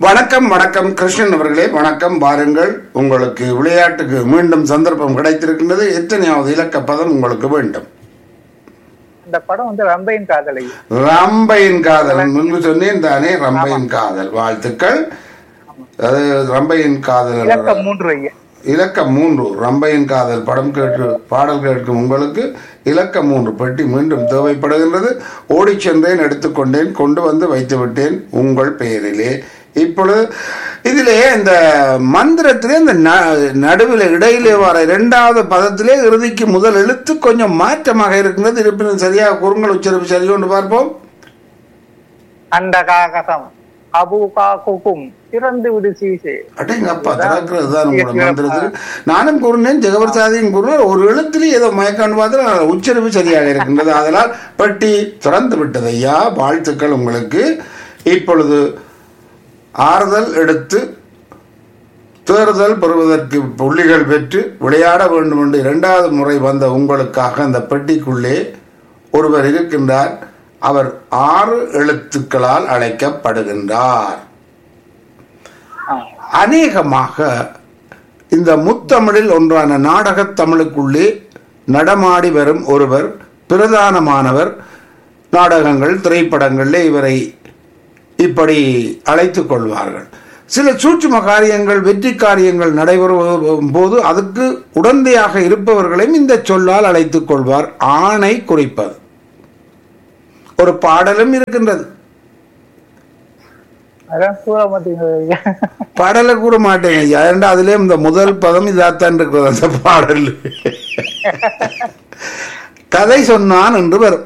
வணக்கம் வணக்கம் கிருஷ்ணன் அவர்களே வணக்கம் வாருங்கள் உங்களுக்கு விளையாட்டுக்கு மீண்டும் சந்தர்ப்பம் கிடைத்திருக்கின்றது எத்தனையாவது இலக்க பதம் உங்களுக்கு வேண்டும் இந்த படம் வந்து ரம்பையின் காதலை ரம்பையின் காதல் முன்பு சொன்னேன் தானே ரம்பையின் காதல் வாழ்த்துக்கள் அது ரம்பையின் காதல் இலக்கம் மூன்று ஐயா இலக்கம் மூன்று ரம்பையின் காதல் படம் கேட்டு பாடல் கேட்கும் உங்களுக்கு இலக்கம் மூன்று பெட்டி மீண்டும் தேவைப்படுகின்றது ஓடிச் சென்றேன் எடுத்துக்கொண்டேன் கொண்டு வந்து வைத்து விட்டேன் உங்கள் பெயரிலே இப்பொழுது இதிலே இந்த மந்திரத்திலே இந்த ந- நடுவில் இடையிலே வர இரண்டாவது பதத்திலே இறுதிக்கு முதல் எழுத்து கொஞ்சம் மாற்றமாக இருக்கின்றது இருப்பினும் சரியாக குறுங்கள் உச்சரிப்பு சரி கொண்டு பார்ப்போம் அந்த காகசம் அபு காக்கும் திறந்து விடு சீசே அடேங்கப்பா திறக்கிறது தான் உங்களோட மந்திரத்தில் நானும் கூறினேன் ஜெகவர்சாதியும் கூறினார் ஒரு எழுத்திலே ஏதோ மயக்காண்டு பார்த்து உச்சரிப்பு சரியாக இருக்கின்றது அதனால் பெட்டி திறந்து விட்டது ஐயா வாழ்த்துக்கள் உங்களுக்கு இப்பொழுது ஆறுதல் எடுத்து தேர்தல் பெறுவதற்கு புள்ளிகள் பெற்று விளையாட வேண்டும் என்று இரண்டாவது முறை வந்த உங்களுக்காக அந்த பெட்டிக்குள்ளே ஒருவர் இருக்கின்றார் அவர் ஆறு எழுத்துக்களால் அழைக்கப்படுகின்றார் ஆ. அநேகமாக இந்த முத்தமிழில் ஒன்றான நாடகத் தமிழுக்குள்ளே நடமாடி வரும் ஒருவர் பிரதானமானவர் நாடகங்கள் திரைப்படங்களில் இவரை இப்படி அழைத்துக் கொள்வார்கள் சில சூட்சும காரியங்கள் வெற்றி காரியங்கள் நடைபெறும் போது அதுக்கு உடந்தையாக இருப்பவர்களையும் இந்த சொல்லால் அழைத்துக் கொள்வார் ஆணை குறிப்பது ஒரு பாடலும் இருக்கின்றது அதான் கூற மாட்டேங்குது ஐயா பாடலை கூற மாட்டேங்க ஐயா ஏன்டா அதுலயே இந்த முதல் பதம் இதாத்தான் இருக்கிறது அந்த பாடல் கதை சொன்னான் என்று வரும்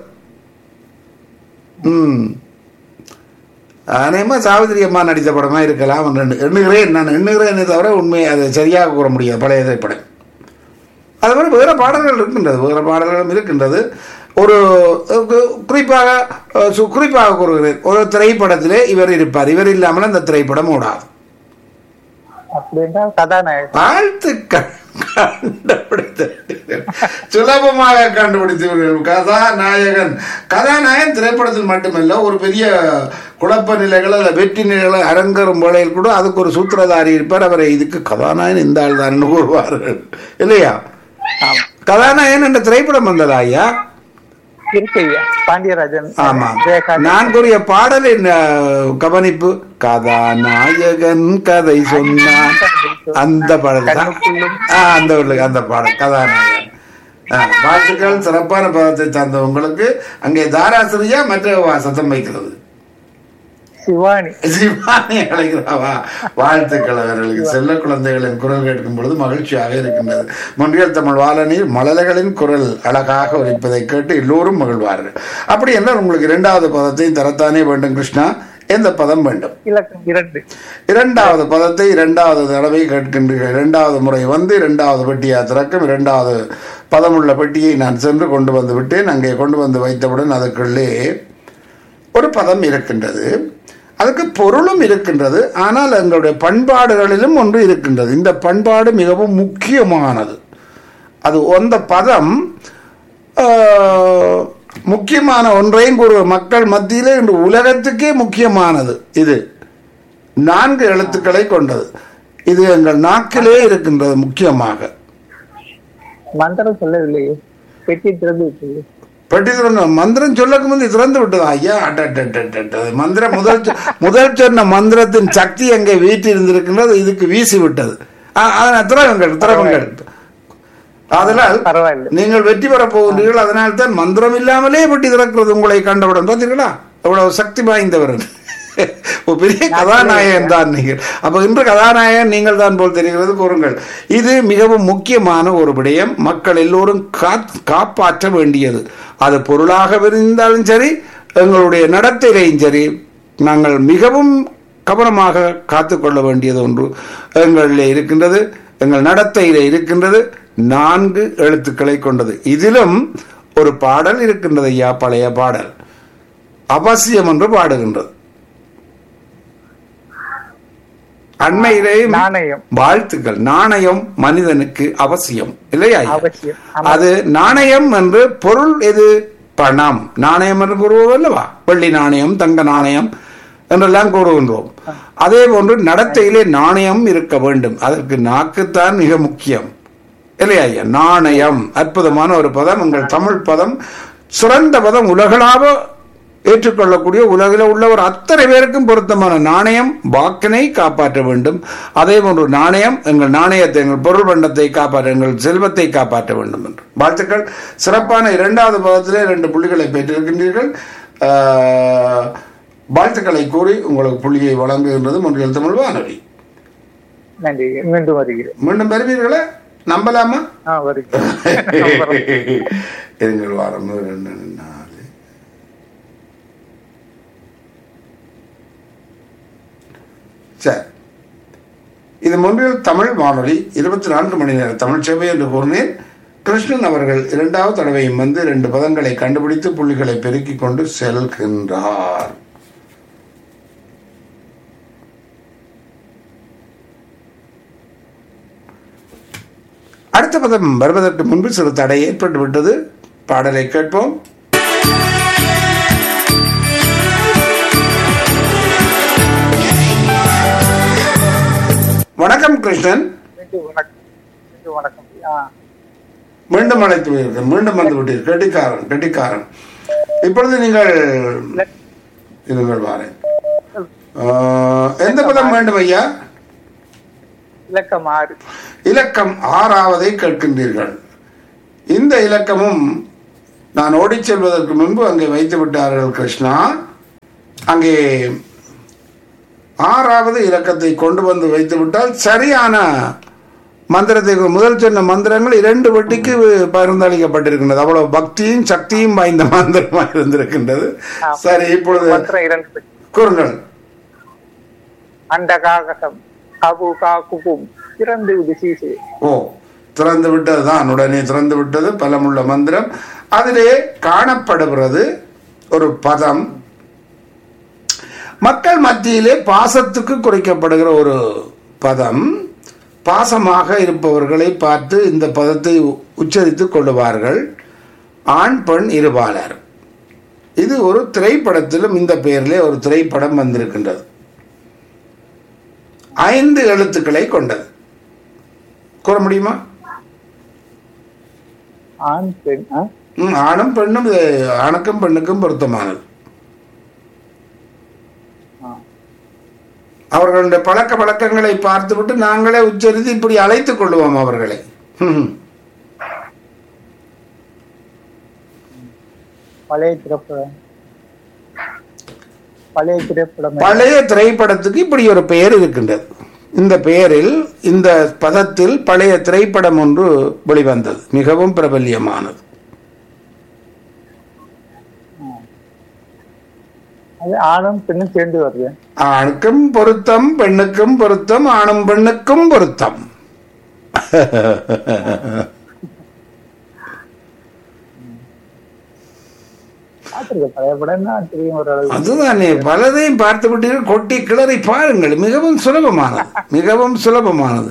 ம் அநேகமா சாவித்திரி அம்மா நடித்த படமா இருக்கலாம் என்று எண்ணுகிறேன் நான் எண்ணுகிறேனே தவிர உண்மையை அதை சரியாக கூற முடியாது பழைய திரைப்படம் அது மாதிரி வேறு பாடல்கள் இருக்கின்றது வேறு பாடல்களும் இருக்கின்றது ஒரு அஹ், கு- குறிப்பாக அஹ், சு- குறிப்பாக கூறுகிறேன் ஒரு திரைப்படத்திலே இவர் இருப்பார் இவர் இல்லாமல் அந்த திரைப்படம் ஓடாது அப்படின்னா கதாநாயகன் வாழ்த்துக்கள் கண்டுபிடித்தீர்கள் சுலபமாக கண்டுபிடித்தீர்கள் கதாநாயகன் கதாநாயகன் திரைப்படத்தில் மட்டுமல்ல ஒரு பெரிய குழப்ப நிலைகள் அல்ல வெற்றி நிலைகளை அரங்கேறும் வேளையில் கூட அதுக்கு ஒரு சூத்திரதாரி இருப்பார் அவரை இதுக்கு கதாநாயகன் இந்த ஆள் தான் கூறுவார்கள் இல்லையா ஆமா கதாநாயகன் என்ற திரைப்படம் வந்ததா ஐயா இருக்கு ஐயா பாண்டியராஜன் ஆமா ஜெயகாந்த் நான் கூறிய பாடலின் அஹ், கவனிப்பு கதாநாயகன் கதை சொன்னான் அந்த பாடல் தான் கண்ணுக்குள்ளும் ஆ, அந்த ஒரு- அந்த பாடல் கதாநாயகன் ஆ, வாழ்த்துக்கள் சிறப்பான பதத்தை தந்த உங்களுக்கு அங்கே தாராசிரியா மற்ற வா- சத்தம் வைக்கிறது சிவானி சிவானி அழைக்கிறாவா வாழ்த்துக்கள் அவர்களுக்கு செல்ல குழந்தைகளின் குரல் கேட்கும் பொழுது மகிழ்ச்சியாக இருக்கின்றது முன்றியல் தமிழ் வாழநீர் மழலைகளின் குரல் அழகாக ஒலிப்பதை கேட்டு எல்லோரும் மகிழ்வார்கள் அப்படி என்றால் உங்களுக்கு இரண்டாவது பதத்தையும் தரத்தானே வேண்டும் கிருஷ்ணா எந்த பதம் வேண்டும் இலக்கம் இரண்டு இரண்டாவது பதத்தை இரண்டாவது தடவை கேட்கின்றீர்கள் இரண்டாவது முறை வந்து இரண்டாவது பெட்டியா திறக்கும் இரண்டாவது பதமுள்ள பெட்டியை நான் சென்று கொண்டு வந்து விட்டேன் அங்கே கொண்டு வந்து வைத்தவுடன் அதற்குள்ளே ஒரு பதம் இருக்கின்றது அதுக்கு பொருளும் இருக்கின்றது ஆனால் எங்களுடைய பண்பாடுகளிலும் ஒன்று இருக்கின்றது இந்த பண்பாடு மிகவும் முக்கியமானது அது அந்த பதம் ஆஹ், முக்கியமான ஒன்றையும் கூறுவ மக்கள் மத்தியிலே இன்று உலகத்துக்கே முக்கியமானது இது நான்கு எழுத்துக்களை கொண்டது இது எங்கள் நாக்கிலே இருக்கின்றது முக்கியமாக மந்திரம் சொல்லவில்லையே பெட்டி திறந்து விட்டது பெட்டி திறந்த மந்திரம் சொல்லக்கு முந்தி திறந்து விட்டதா ஐயா அட, அட, அட, அட, அட. மந்திரம் முதல் சொ- முதல் சொன்ன மந்திரத்தின் சக்தி அங்கே வீட்டு இருந்திருக்கின்றது இதுக்கு வீசி விட்டது ஆ, அதனால் திறவுங்கள் திறவுங்கள் அதனால் பரவாயில்லை நீங்கள் வெற்றி பெறப் போகின்றீர்கள் அதனால் தான் மந்திரம் இல்லாமலே பெட்டி திறக்கிறது உங்களை கண்டவுடன் பார்த்தீர்களா எவ்வளவு சக்தி வாய்ந்தவர் ஒரு பெரிய கதாநாயகன் தான் நீங்கள் அப்ப இன்று கதாநாயகன் நீங்கள் தான் போல் தெரிகிறது கூறுங்கள் இது மிகவும் முக்கியமான ஒரு விடயம் மக்கள் எல்லோரும் காத்- காப்பாற்ற வேண்டியது அது பொருளாக இருந்தாலும் சரி எங்களுடைய நடத்தையிலையும் சரி நாங்கள் மிகவும் கவனமாக காத்துக்கொள்ள வேண்டியது ஒன்று எங்களில் இருக்கின்றது எங்கள் நடத்தையிலே இருக்கின்றது நான்கு எழுத்துக்களை கொண்டது இதிலும் ஒரு பாடல் இருக்கின்றது ஐயா பழைய பாடல் அவசியம் என்று பாடுகின்றது அண்மையிலே நாணயம் வாழ்த்துக்கள் நாணயம் மனிதனுக்கு அவசியம் இல்லையா ஐயா? அவசியம் ஆமா. அது நாணயம் என்று பொருள் எது பணம் நாணயம் என்று கூறுவோம் அல்லவா வெள்ளி நாணயம் தங்க நாணயம் என்றெல்லாம் கூறுகின்றோம் அதே போன்று நடத்தையிலே நாணயம் இருக்க வேண்டும் அதற்கு நாக்குத்தான் மிக முக்கியம் இல்லையா ஐயா நாணயம் அற்புதமான ஒரு பதம் எங்கள் தமிழ் பதம் சிறந்த பதம் உலகளாவ ஏற்றுக்கொள்ளக்கூடிய உலகில் உள்ளவர் அத்தனை பேருக்கும் பொருத்தமான நாணயம் வாக்கினை காப்பாற்ற வேண்டும் அதே போன்று நாணயம் எங்கள் நாணயத்தை எங்கள் பொருள் பண்டத்தை காப்பாற்ற எங்கள் செல்வத்தை காப்பாற்ற வேண்டும் என்று வாழ்த்துக்கள் சிறப்பான இரண்டாவது பதத்திலே ரெண்டு புள்ளிகளை பெற்றிருக்கின்றீர்கள் ஆஹ், வாழ்த்துக்களை கூறி உங்களுக்கு புள்ளியை வழங்குகின்றது முன்றியல் தமிழ் வானொலி நன்றி மீண்டும் வருகிறேன் மீண்டும் பெறுவீர்களா நம்பலாமா ஆ வருகிறேன் இருங்கள் வாரம் ரெண்டு நாலு சரி இது முன்பில் தமிழ் வானொலி இருபத்தி நான்கு மணி நேர தமிழ் சேவை என்று கூறினேன் கிருஷ்ணன் அவர்கள் இரண்டாவது தடவையும் வந்து ரெண்டு பதங்களை கண்டுபிடித்து புள்ளிகளை பெருக்கிக் கொண்டு செல்கின்றார் அடுத்த பதம் வருவதற்கு முன்பு சிறு தடை ஏற்பட்டு விட்டது பாடலை கேட்போம் வணக்கம் கிருஷ்ணன் மீண்டும் வணக்கம் மீண்டும் வணக்கம் ஆ மீண்டும் அழைத்து விட்டீர்கள் மீண்டும் வந்து விட்டீர்கள் கெட்டிக்காரன் கெட்டிக்காரன் இப்பொழுது நீங்கள் இருங்கள் வாரேன் ஆஹ், எந்த பதம் வேண்டும் ஐயா இலக்கம் ஆறு இலக்கம் ஆறாவதை கேட்கின்றீர்கள் இந்த இலக்கமும் நான் ஓடிச் செல்வதற்கு முன்பு அங்கே வைத்து விட்டார்கள் கிருஷ்ணா அங்கே ஆறாவது இலக்கத்தை கொண்டு வந்து வைத்து விட்டால் சரியான மந்திரத்தை முதல் சொன்ன மந்திரங்கள் இரண்டு வட்டிக்கு பரிந்தளிக்கப்பட்டிருக்கின்றது அவ்வளவு பக்தியும் சக்தியும் வாய்ந்த மந்திரமாக இருந்திருக்கின்றது சரி இப்பொழுது மந்திரம் இரண்டு பெட்டி. கூறுங்கள் அண்ட காகசம் அபு காக்கும் திறந்து விடு சீசு ஓ திறந்து விட்டதுதான் உடனே திறந்து விட்டது பலமுள்ள மந்திரம் அதிலே காணப்படுகிறது ஒரு பதம் மக்கள் மத்தியிலே பாசத்துக்கு குறைக்கப்படுகிற ஒரு பதம் பாசமாக இருப்பவர்களை பார்த்து இந்த பதத்தை உ- உச்சரித்துக் கொள்ளுவார்கள் ஆண் பெண் இருபாலர் இது ஒரு திரைப்படத்திலும் இந்த பெயரிலே ஒரு திரைப்படம் வந்திருக்கின்றது ஐந்து எழுத்துக்களை கொண்டது கூற முடியுமா ஆண் பெண் ஆ? ம், ஆணும் பெண்ணும் இது ஆணுக்கும் பெண்ணுக்கும் பொருத்தமானது ஆ. அவர்களுடைய பழக்க வழக்கங்களை பார்த்துவிட்டு நாங்களே உச்சரித்து இப்படி அழைத்துக் கொள்வோம் அவர்களை ம். பழைய திரைப்படம் பழைய திரைப்படம் பழைய திரைப்படத்துக்கு இப்படி ஒரு பெயர் இருக்கின்றது இந்த பெயரில் இந்த பதத்தில் பழைய திரைப்படம் ஒன்று வெளிவந்தது மிகவும் பிரபல்யமானது அது ஆணும் பெண்ணும் சேர்ந்து வருது ஆணுக்கும் பொருத்தம் பெண்ணுக்கும் பொருத்தம் ஆணும் பெண்ணுக்கும் பொருத்தம் பார்த்துருக்கேன் பழைய படம் தான் தெரியும் ஒரு அளவு அதுதானே பலதையும் பார்த்து விட்டீர்கள் கொட்டி கிளறி பாருங்கள் மிகவும் சுலபமானது மிகவும் சுலபமானது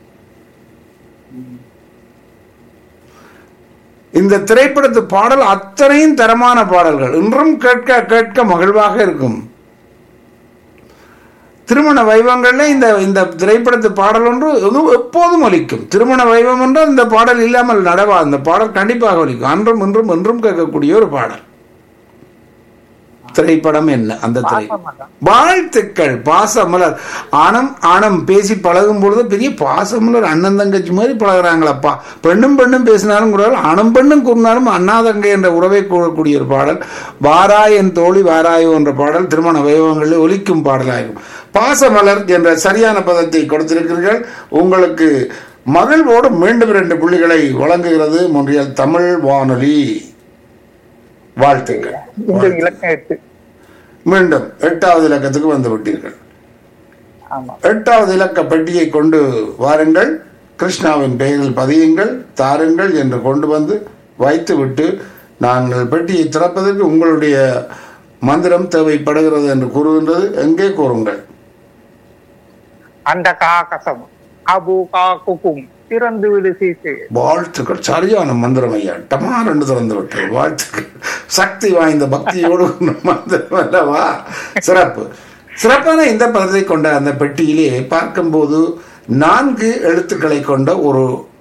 இந்த திரைப்படத்து பாடல் அத்தனையும் தரமான பாடல்கள் இன்றும் கேட்க கேட்க மகிழ்வாக இருக்கும் திருமண வைபவங்கள்ல இந்த இந்த திரைப்படத்து பாடல் ஒன்று எங்கும் எப்போதும் ஒலிக்கும் திருமண வைபவம் என்றால் இந்த பாடல் இல்லாமல் நடவா இந்த பாடல் கண்டிப்பாக ஒலிக்கும் அன்றும் இன்றும் என்றும் கேட்கக்கூடிய ஒரு பாடல் திரைப்படம் என்ன அந்த திரை மாட்டான் வாழ்த்துக்கள் பாசமலர் ஆணம் ஆணம் பேசி பழகும் பொழுது பெரிய பாசமலர் அண்ணன் தங்கச்சி மாதிரி பழகுறாங்களப்பா பெண்ணும் பெண்ணும் பேசினாலும் கூட ஆணும் பெண்ணும் கூறினாலும் அண்ணா தங்கை என்ற உறவை கூறக்கூடிய ஒரு பாடல் வாராய் என் தோழி வாராயோ என்ற பாடல் திருமண வைபவங்களில் ஒலிக்கும் பாடலாகும் பாசமலர் என்ற சரியான பதத்தை கொடுத்திருக்கிறீர்கள் உங்களுக்கு மகிழ்வோடு மீண்டும் இரண்டு புள்ளிகளை வழங்குகிறது முன்றியல் தமிழ் வானொலி வாழ்த்துக்கள் இந்த இலக்கம் எட்டு மீண்டும் எட்டாவது இலக்கத்துக்கு வந்து விட்டீர்கள் ஆமா எட்டாவது இலக்க பெட்டியை கொண்டு வாருங்கள் கிருஷ்ணாவின் பெயரில் பதியுங்கள் தாருங்கள் என்று கொண்டு வந்து வைத்துவிட்டு நாங்கள் பெட்டியை திறப்பதற்கு உங்களுடைய மந்திரம் தேவைப்படுகிறது என்று கூறுகின்றது எங்கே கூறுங்கள் அண்ட காகசம் அபு காக்கும் திறந்து விடு சீசு வாழ்த்துக்கள் சரியான மந்திரம் ஐயா டமார் என்று திறந்து விட்டது வாழ்த்துக்கள் சக்தி வாய்ந்த பக்தியோடு ஒரு மந்திரம் அல்லவா சிறப்பு சிறப்பான இந்த பதத்தை கொண்ட அந்த பெட்டியிலே பார்க்கும்போது நான்கு எழுத்துக்களை கொண்ட ஒரு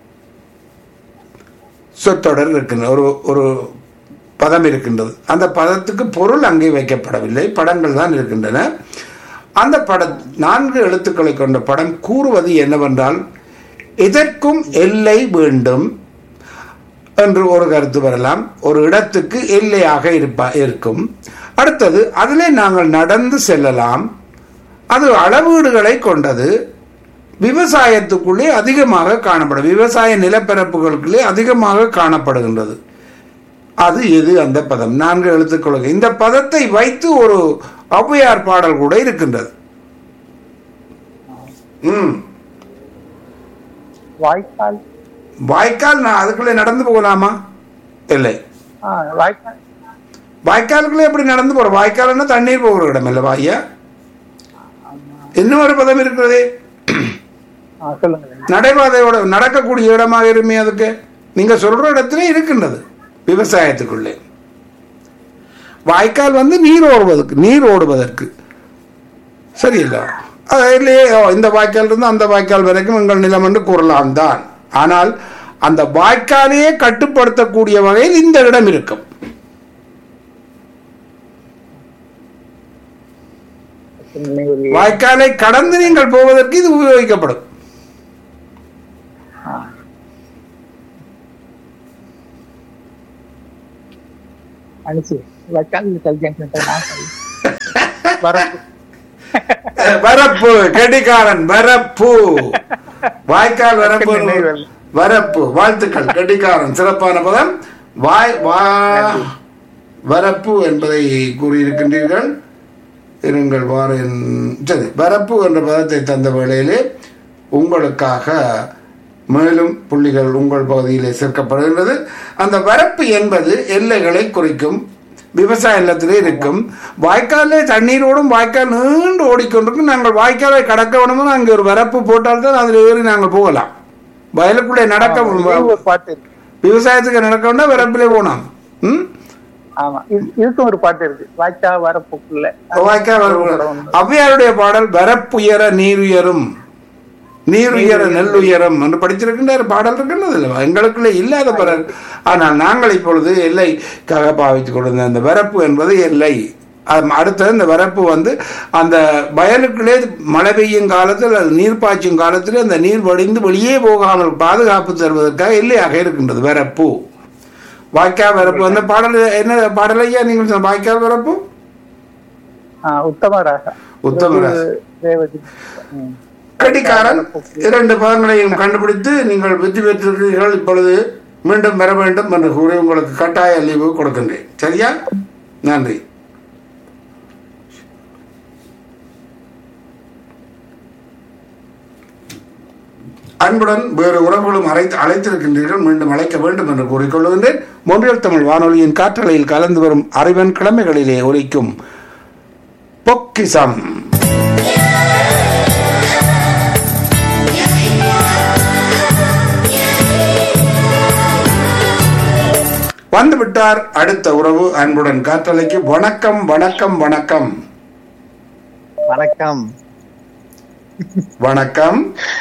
சொற்றொடர் இருக்கின்றது ஒரு ஒரு பதம் இருக்கின்றது அந்த பதத்துக்கு பொருள் அங்கே வைக்கப்படவில்லை படங்கள் தான் இருக்கின்றன அந்த பட நான்கு எழுத்துக்களை கொண்ட படம் கூறுவது என்னவென்றால் இதற்கும் எல்லை வேண்டும் என்று ஒரு கருத்து வரலாம் ஒரு இடத்துக்கு எல்லையாக இருப்பா இருக்கும் அடுத்தது அதிலே நாங்கள் நடந்து செல்லலாம் அது அளவீடுகளை கொண்டது விவசாயத்துக்குள்ளே அதிகமாக காணப்படும் விவசாய நிலப்பரப்புகளுக்குள்ளே அதிகமாக காணப்படுகின்றது அது எது அந்த பதம் நான்கு எழுத்துக்களுக்கு இந்த பதத்தை வைத்து ஒரு ஔவையார் பாடல் கூட இருக்கின்றது ம் வாய்க்கால் வாய்க்கால் நான் அதுக்குள்ளே நடந்து போகலாமா இல்லை ஆ, வாய்க்கால் வாய்க்காலுக்குள்ளே எப்படி நடந்து போற வாய்க்கால்னா தண்ணீர் போகிற இடம் இல்லை வாய்யா இன்னும் ஒரு பதம் இருக்கிறதே ஆ, சொல்லுங்க நடைபாதையோட நடக்கக்கூடிய இடமாக இருமே அதுக்கு நீங்க சொல்ற இடத்துல இருக்கின்றது விவசாயத்துக்குள்ளே வாய்க்கால் வந்து நீர் ஓடுவதற்கு நீர் ஓடுவதற்கு சரியில்லை அதிலே ஓ, இந்த வாய்க்கால் இருந்து அந்த வாய்க்கால் வரைக்கும் எங்கள் நிலம் என்று கூறலாம் தான் ஆனால் அந்த வாய்க்காலையே கட்டுப்படுத்தக்கூடிய வகையில் இந்த இடம் இருக்கும் நினைவில் வாய்க்காலை கடந்து நீங்கள் போவதற்கு இது உபயோகிக்கப்படும் அனுச்சு வாய்க்கால் கல்ஜங்ஷன் வரப்பு வரப்பு கெட்டிக்காரன் வரப்பு வாய்க்கால் வரப்பு நினைவில். வரப்பு வாழ்த்துக்கள் கெட்டிக்காரன் சிறப்பான பதம் வாய் வா வரப்பு என்பதை கூறியிருக்கின்றீர்கள் இருங்கள் வாரின் சரி வரப்பு என்ற பதத்தை தந்த வேளையிலே உங்களுக்காக மேலும் புள்ளிகள் உங்கள் பகுதியிலே சேர்க்கப்படுகின்றது அந்த வரப்பு என்பது எல்லைகளை குறிக்கும் விவசாய நிலத்திலே இருக்கும் வாய்க்காலே தண்ணீரோடும் வாய்க்கால் நீண்டு ஓடிக்கொண்டிருக்கும் நாங்கள் வாய்க்காலை கடக்க வேணும்னா அங்கே ஒரு வரப்பு போட்டால்தான் அதில் ஏறி நாங்கள் போகலாம் வயலுக்குள்ளே நடக்க ஒரு பாட்டு இருக்கு விவசாயத்துக்கு நடக்க வேண்டாம் வரப்பிலே போனோம் ம் ஆமா இது- இதுக்கும் ஒரு பாட்டு இருக்கு வாய்க்கா வரப்புக்குள்ள வாய்க்கால் வரப்பு ஔவையாருடைய பாடல் வரப்புயர நீர் உயரும் நீர் உயர நெல் உயரம் என்று படித்திருக்கின்ற பாடல் இருக்கின்றது இல்லவா எங்களுக்குள்ளே இல்லாத பிறகு ஆனால் நாங்கள் இப்பொழுது எல்லைக்காக பாவித்துக் கொண்டிருந்த அந்த வரப்பு என்பது எல்லை அம் அடுத்தது இந்த வரப்பு வந்து அந்த வயலுக்குள்ளே மழை பெய்யும் காலத்தில் அது நீர் பாய்ச்சும் காலத்தில் அந்த நீர் வடிந்து வெளியே போகாமல் பாதுகாப்பு தருவதற்காக எல்லையாக இருக்கின்றது வரப்பு வாய்க்கால் வரப்பு அந்த பாடல் என்ன பாடல் ஐயா நீங்கள் சொன்ன வாய்க்கால் வரப்பு ஆ, உத்தம ராகா உத்தம ராகா. ரேவதி ம். கட்டிக்காரன் இரண்டு பதங்களையும் கண்டுபிடித்து நீங்கள் வெற்றி பெற்றிருக்கிறீர்கள் இப்பொழுது மீண்டும் பெற வேண்டும் என்று கூறி உங்களுக்கு கட்டாய லீவு கொடுக்கின்றேன் சரியா நன்றி அன்புடன் வேறு உறவுகளும் அழைத்து அழைத்திருக்கின்றீர்கள் மீண்டும் அழைக்க வேண்டும் என்று கூறிக்கொள்கின்றேன் மொழியல் தமிழ் வானொலியின் காற்றலையில் கலந்து வரும் அறிவன் கிழமைகளிலே ஒலிக்கும் பொக்கிசம் வந்து விட்டார் அடுத்த உறவு அன்புடன் காற்றலைக்கு வணக்கம் வணக்கம் வணக்கம் வணக்கம் வணக்கம்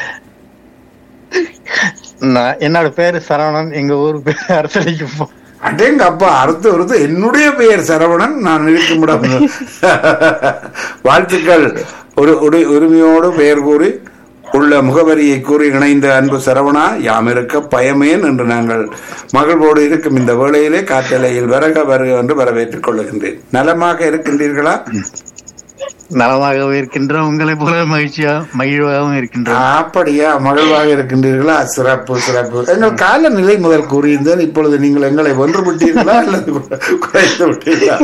நான் என்னோட பேரு சரவணன் எங்க ஊர் பேரு அரசலைக்கு போ அடேங்க அப்பா அடுத்த ஒருத்தர் என்னுடைய பெயர் சரவணன் நான் இருக்கும் வாழ்த்துக்கள் ஒரு ஒரு- உரிமையோடு பெயர் கூறி உள்ள முகவரியை கூறி இணைந்த அன்பு சரவணா யாம் இருக்க பயமேன் என்று நாங்கள் மகிழ்வோடு இருக்கும் இந்த வேளையிலே காற்றலையில் வருக வருக என்று வரவேற்றுக் கொள்ளுகின்றேன் நலமாக இருக்கின்றீர்களா நலமாகவே இருக்கின்ற உங்களை போல மகிழ்ச்சியா மகிழ்வாகவும் இருக்கின்றோம் அப்படியா மகிழ்வாக இருக்கின்றீர்களா சிறப்பு சிறப்பு எங்கள் காலநிலை முதல் கூறியிருந்தால் இப்பொழுது நீங்கள் எங்களை ஒன்று விட்டீர்களா அல்லது குறைத்து விட்டீர்களா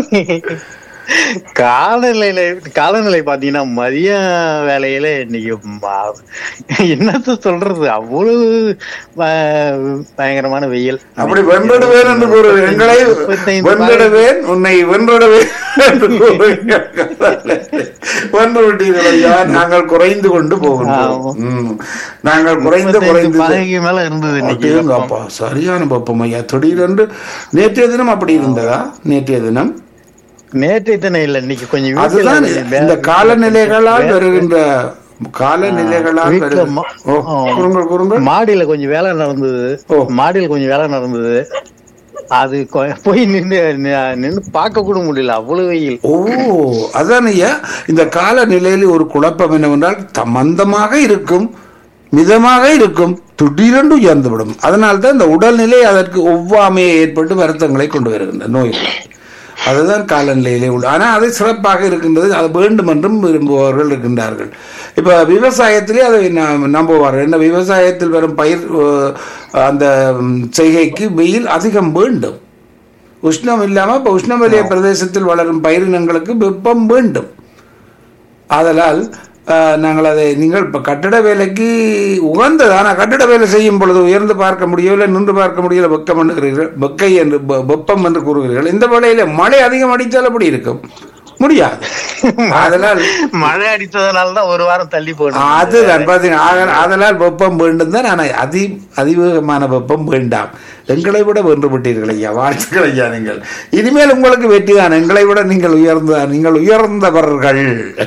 காலநிலை காலநிலை பாத்தீங்கன்னா மதிய வேலையில இன்னைக்கு ம- என்னத்த சொல்றது அவ்வளவு ப- பயங்கரமான வெயில் அப்படி வென்றிடுவேன் என்று கூறு எங்களை முப்பத்தைந்து வென்றிடுவேன் உன்னை வென்றிடுவேன் என்று கூறுங்கள். வென்று விட்டீர்கள் ஐயா நாங்கள் குறைந்து கொண்டு போகின்றோம் ஆமா. ம். நாங்கள் குறைந்து முப்பத்தைந்து குறைந்து பதவிக்கு மேல இருந்தது இன்னைக்கு அடேங்கப்பா, சரியான பப்பம் ஐயா திடீரென்று நேற்றைய தினம் அப்படி இருந்ததா நேற்றைய தினம் நேற்று தானே இல்ல இன்னைக்கு கொஞ்சம் வீட்டுல அதுதான் கொஞ்சம் வே- இந்த காலநிலைகளால் வே- வருகின்ற காலநிலைகளால் வீட்டுல வருகின்ற மா- ஓ ஆ. கூறுங்கள் கூறுங்கள் மாடியில கொஞ்சம் வேலை நடந்தது ஓ. மாடியில கொஞ்சம் வேலை நடந்தது அது கொ- போய் நின்று நின்று பார்க்க கூட முடியல அவ்வளவு வெயில் ஓ அதான் ஐயா இந்த காலநிலையில் ஒரு குழப்பம் என்னவென்றால் த- மந்தமாக இருக்கும் மிதமாக இருக்கும் திடீரென்று உயர்ந்துவிடும் அதனால்தான் இந்த உடல்நிலை அதற்கு ஒவ்வாமையை ஏற்பட்டு வருத்தங்களை கொண்டு வருகின்ற நோய்கள் அதுதான் காலநிலையிலே உள்ள ஆனால் அது சிறப்பாக இருக்கின்றது அது வேண்டும் என்றும் விரும்புபவர்கள் இருக்கின்றார்கள் இப்போ விவசாயத்திலே அதை ந- நம்புவார்கள் என்ன விவசாயத்தில் வரும் பயிர் அஹ், அந்த ம், செய்கைக்கு வெயில் அதிகம் வேண்டும் உஷ்ணம் இல்லாமல் இப்போ உஷ்ணவலய பிரதேசத்தில் வளரும் பயிரினங்களுக்கு வெப்பம் வேண்டும் ஆதலால் அஹ், நாங்கள் அதை நீங்கள் இப்போ கட்டட வேலைக்கு உகந்தது ஆனால் கட்டட வேலை செய்யும் பொழுது உயர்ந்து பார்க்க முடியவில்லை நின்று பார்க்க முடியல வெக்கம் என்கிறீர்கள் வெக்கை என்று வெ- வெப்பம் என்று கூறுகிறீர்கள் இந்த வேளையில மழை அதிகம் அடித்தால் அப்படி இருக்கும் முடியாது அதனால் மழை அடித்ததுனால தான் ஒரு வாரம் தள்ளி போனோம் அதுதான் பார்த்தீங்கன்னா ஆக- ஆதலால் வெப்பம் வேண்டும் தான் ஆனால் அதி அதிவேகமான வெப்பம் வேண்டாம் எங்களை விட வென்று விட்டீர்கள் ஐயா வாழ்த்துக்கள் ஐயா நீங்கள் இனிமேல் உங்களுக்கு வெற்றி தான் எங்களை விட நீங்கள் உயர்ந்த நீங்கள் உயர்ந்தவர்கள்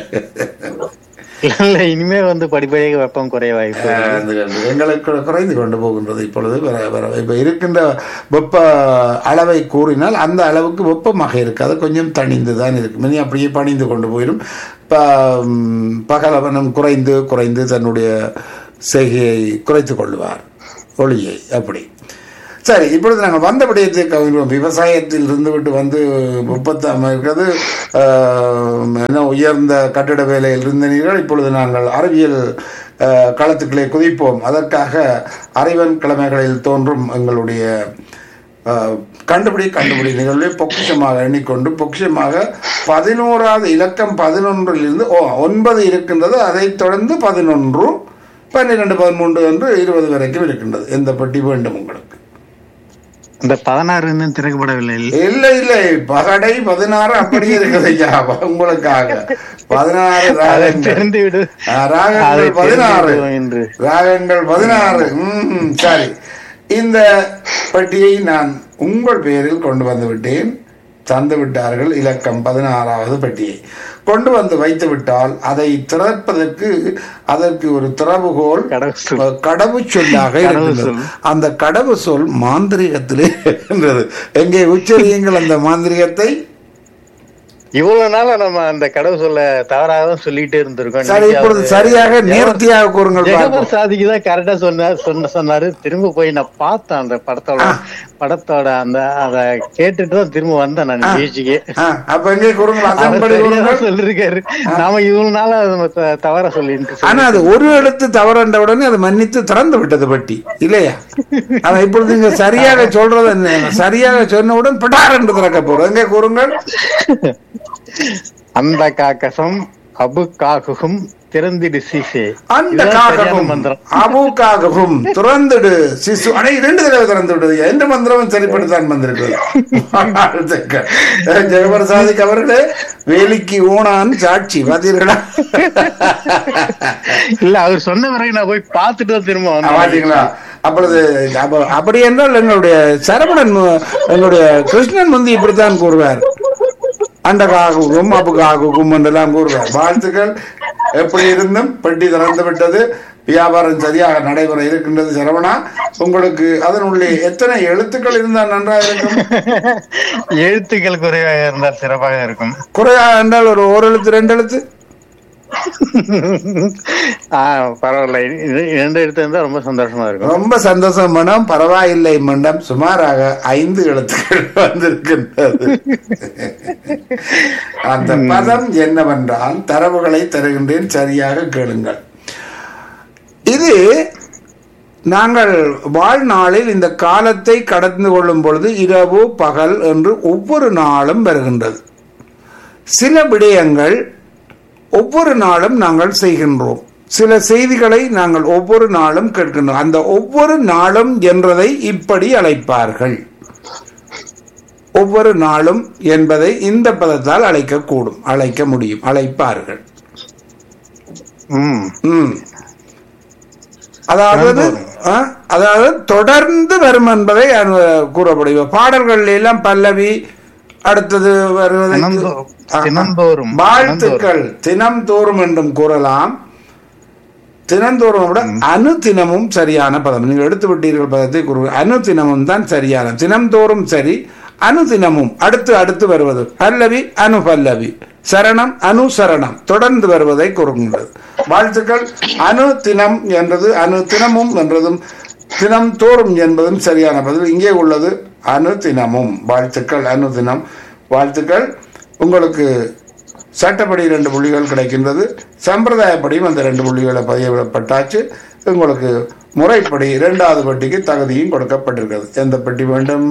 இல்ல இனிமே வந்து படிப்படியாக வெப்பம் குறைய வாய்ப்பு அது எங்களுக்கு குறைந்து கொண்டு போகின்றது இப்பொழுது வர வர இப்போ இருக்கின்ற வெப்ப அளவை கூறினால் அந்த அளவுக்கு வெப்பமாக இருக்காது கொஞ்சம் தணிந்து தான் இருக்கும் இனி அப்படியே பணிந்து கொண்டு போயிடும் ப ம், பகலவனம் குறைந்து குறைந்து தன்னுடைய செய்கையை குறைத்து கொள்வார் ஒளியை அப்படி சரி இப்பொழுது நாங்கள் வந்த விடயத்தை கவனிப்போம் விவசாயத்தில் இருந்துவிட்டு வந்து முப்பத்தாம் இருக்கிறது ஆஹ், என்ன உயர்ந்த கட்டிட வேலையில் இருந்தனீர்கள் இப்பொழுது நாங்கள் அறிவியல் ஆஹ், களத்துக்களே குதிப்போம் அதற்காக அறிவன் கிழமைகளில் தோன்றும் எங்களுடைய ஆஹ், கண்டுபிடி கண்டுபிடி நிகழ்வை பொக்கிஷமாக எண்ணிக்கொண்டு பொக்கிஷமாக பதினோராவது இலக்கம் பதினொன்றிலிருந்து ஓ ஒன்பது இருக்கின்றது அதைத் தொடர்ந்து பதினொன்று பன்னிரெண்டு பதிமூன்று என்று இருபது வரைக்கும் இருக்கின்றது எந்த பெட்டி வேண்டும் உங்களுக்கு இந்த பதினாறு இன்னும் திறக்கப்படவில்லை இல்லை இல்லை பகடை பதினாறு அப்படியே இருக்குது ஐயா உங்களுக்காக பதினாறு அதை ராகங்கள் தெரிந்து விடு ஆ, அதை ராகங்கள் தெரிந்து பதினாறு விடுவோம் என்று ராகங்கள் பதினாறு ம் சரி இந்த பெட்டியை நான் உங்கள் பெயரில் கொண்டு வந்து விட்டேன் தந்து விட்டார்கள் இலக்கம் பதினாறாவது பெட்டியை கொண்டு வந்து வைத்து விட்டால் அதை திறப்பதற்கு அதற்கு ஒரு திறவுகோல் கடவுள் சொல். அஹ், கடவுச் சொல்லாக கடவுள் இருக்கின்றது அந்த கடவு சொல் மாந்திரிகத்திலே இருக்கின்றது எங்கே உச்சரியுங்கள் அந்த மாந்திரிகத்தை இவ்வளவு நாள நம்ம அந்த கடவுள் சொல்ல தவறாக தான் சொல்லிட்டே இருந்திருக்கோம் சரி இப்பொழுது சரியாக நேர்த்தியாக கூறுங்கள் பார்ப்போம் ஜெகபர் சாதிக்கு தான் கரெக்டா சொன்னார் சொன்ன சொன்னாரு திரும்ப போய் நான் பார்த்தேன் அந்த படத்தோட படத்தோட அந்த அத கேட்டுட்டு தான் திரும்ப வந்தேன் நான் நிகழ்ச்சிக்கு ஆ, அப்ப எங்கே கூறுங்கள் அவர் அதன்படி சரியா கூறுங்கள் தான் சொல்லிருக்காரு நாம இவ்வளவு நாளா நம்ம த- தவறா சொல்லிட்டு ஆனா அது ஒரு எழுத்து தவறண்ட உடனே அது மன்னித்து திறந்து விட்டது பட்டி இல்லையா ஆனா இப்பொழுது நீங்க சரியாக சொல்றது என்ன? சரியாக சொன்னவுடன் பட்டார் என்று திறக்க போறோம் எங்கே கூறுங்கள் அந்த காக்கசம் அபு காகுகும் திறந்திடு சீசே அந்த இதுதான் சரியான காகவும் மந்திரம் அபுக்காகவும் திறந்துடு சிசு அடே இரண்டு தடவை திறந்து விடுது எந்த மந்திரமும் சரிப்படுத்தான் வந்திருக்கு ஜெகபிரசாதிக் அவர்களே வேலிக்கு ஓனான் சாட்சி பார்த்தீர்களா இல்ல அவர் சொன்ன பிறகு நான் போய் பார்த்துட்டு தான் திரும்ப ஆ, வந்தேன் பாத்தீங்களா அப்பொழுது அப்ப- அப்படி என்றால் எங்களுடைய சரவணன் மு- எங்களுடைய கிருஷ்ணன் வந்து இப்படித்தான் கூறுவார் அண்டகாகும் அப்புகாகும் என்றெல்லாம் கூறுவார் வாழ்த்துக்கள் எப்படி இருந்தும் பெட்டி திறந்து விட்டது வியாபாரம் சரியாக நடைபெற இருக்கின்றது சரவணா உங்களுக்கு அதனுள்ளே எத்தனை எழுத்துக்கள் இருந்தால் நன்றாக இருக்கும் எழுத்துக்கள் குறைவாக இருந்தால் சிறப்பாக இருக்கும் குறையா என்றால் ஒரு ஒரு எழுத்து ரெண்டு எழுத்து ஆஹ் பரவாயில்ல இது- இரண்டு எழுத்து இருந்தா ரொம்ப சந்தோஷமா இருக்கும் ரொம்ப சந்தோஷம் மனம் பரவாயில்லை மண்டம் சுமாராக ஐந்து எழுத்துக்கள் வந்திருக்கின்றது அந்த பதம் என்னவென்றால் தரவுகளை தருகின்றேன் சரியாக கேளுங்கள் இது நாங்கள் வாழ்நாளில் இந்த காலத்தை கடந்து கொள்ளும் பொழுது இரவு பகல் என்று ஒவ்வொரு நாளும் வருகின்றது சில விடயங்கள் ஒவ்வொரு நாளும் நாங்கள் செய்கின்றோம் சில செய்திகளை நாங்கள் ஒவ்வொரு நாளும் கேட்கின்றோம் அந்த ஒவ்வொரு நாளும் என்றதை இப்படி அழைப்பார்கள் ஒவ்வொரு நாளும் என்பதை இந்த பதத்தால் அழைக்கக்கூடும் அழைக்க முடியும் அழைப்பார்கள் உம் ம் அதாவது ஆ, அதாவது தொடர்ந்து வரும் என்பதை அனு- கூறப்படுகிறது பாடல்கள் எல்லாம் பல்லவி அடுத்தது வருவது தினந்தோ- ஆ, ஆ. தினந்தோறும் வாழ்த்துக்கள் தினம் தோறும் என்றும் கூறலாம் தினந்தோறும் விட அனுதினமும் சரியான பதம் நீங்கள் எடுத்து விட்டீர்கள் பதத்தை கூறு அனுதினமும் தான் சரியான தினம்தோறும் சரி அனுதினமும் அடுத்து அடுத்து வருவது பல்லவி அனு பல்லவி சரணம் அனுசரணம் தொடர்ந்து வருவதை கூறுகின்றது வாழ்த்துக்கள் அனு தினம் என்றது அனு தினமும் என்றதும் தினம் தோறும் என்பதும் சரியான பதில் இங்கே உள்ளது அனு தினமும் வாழ்த்துக்கள் அனு தினம் வாழ்த்துக்கள் உங்களுக்கு சட்டப்படி ரெண்டு புள்ளிகள் கிடைக்கின்றது சம்பிரதாயப்படியும் அந்த ரெண்டு புள்ளிகளை பதியப்பட்டாச்சு உங்களுக்கு முறைப்படி இரண்டாவது பெட்டிக்கு தகுதியும் கொடுக்கப்பட்டிருக்கிறது எந்த பெட்டி வேண்டும்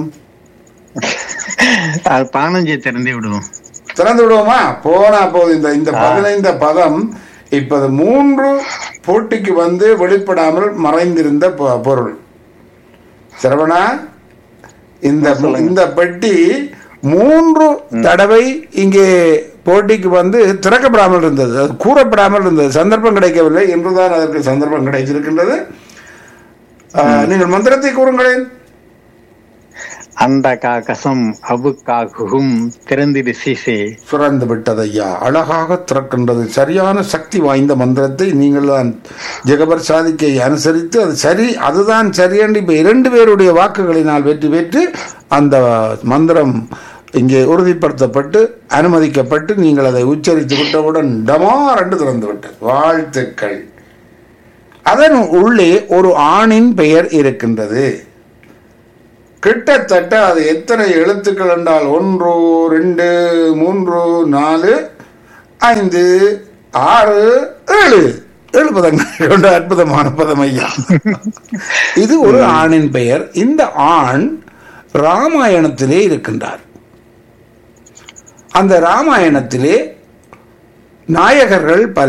அது பதினஞ்சு திறந்து விடுவோம் திறந்து விடுவோமா போனா போது இந்த இந்த பதினைந்த பதம் இப்போது மூன்று போட்டிக்கு வந்து வெளிப்படாமல் மறைந்திருந்த பொ- பொருள் சிரவணா இந்த இந்த பெட்டி மூன்று தடவை இங்கே போட்டிக்கு வந்து திறக்கப்படாமல் இருந்தது அது கூறப்படாமல் இருந்தது சந்தர்ப்பம் கிடைக்கவில்லை என்றுதான் அதற்கு சந்தர்ப்பம் கிடைச்சிருக்கின்றது ஆஹ், நீங்கள் மந்திரத்தை கூறுங்களேன் அந்த காக்கசம் அபு காகுகும் திறந்திடு சீசே சுரந்து விட்டதையா அழகாக திறக்கின்றது சரியான சக்தி வாய்ந்த மந்திரத்தை நீங்கள் தான் ஜெகபர் சாதிக்கை அனுசரித்து அது சரி அதுதான் சரியென்று இப்ப இரண்டு பேருடைய வாக்குகளினால் வெற்றி பெற்று அந்த மந்திரம் இங்கே உறுதிப்படுத்தப்பட்டு அனுமதிக்கப்பட்டு நீங்கள் அதை உச்சரித்து விட்டவுடன் டமார் என்று திறந்து விட்டது வாழ்த்துக்கள் அதன் உள்ளே ஒரு ஆணின் பெயர் இருக்கின்றது கிட்டத்தட்ட அது எத்தனை எழுத்துக்கள் என்றால் ஒன்று ரெண்டு மூன்று நாலு ஐந்து ஆறு ஏழு ஏழு பதங்கள் கொண்ட அற்புதமான பதம் ஐயா இது ஒரு ஆணின் பெயர் இந்த ஆண் ராமாயணத்திலே இருக்கின்றார் அந்த ராமாயணத்திலே நாயகர்கள் பல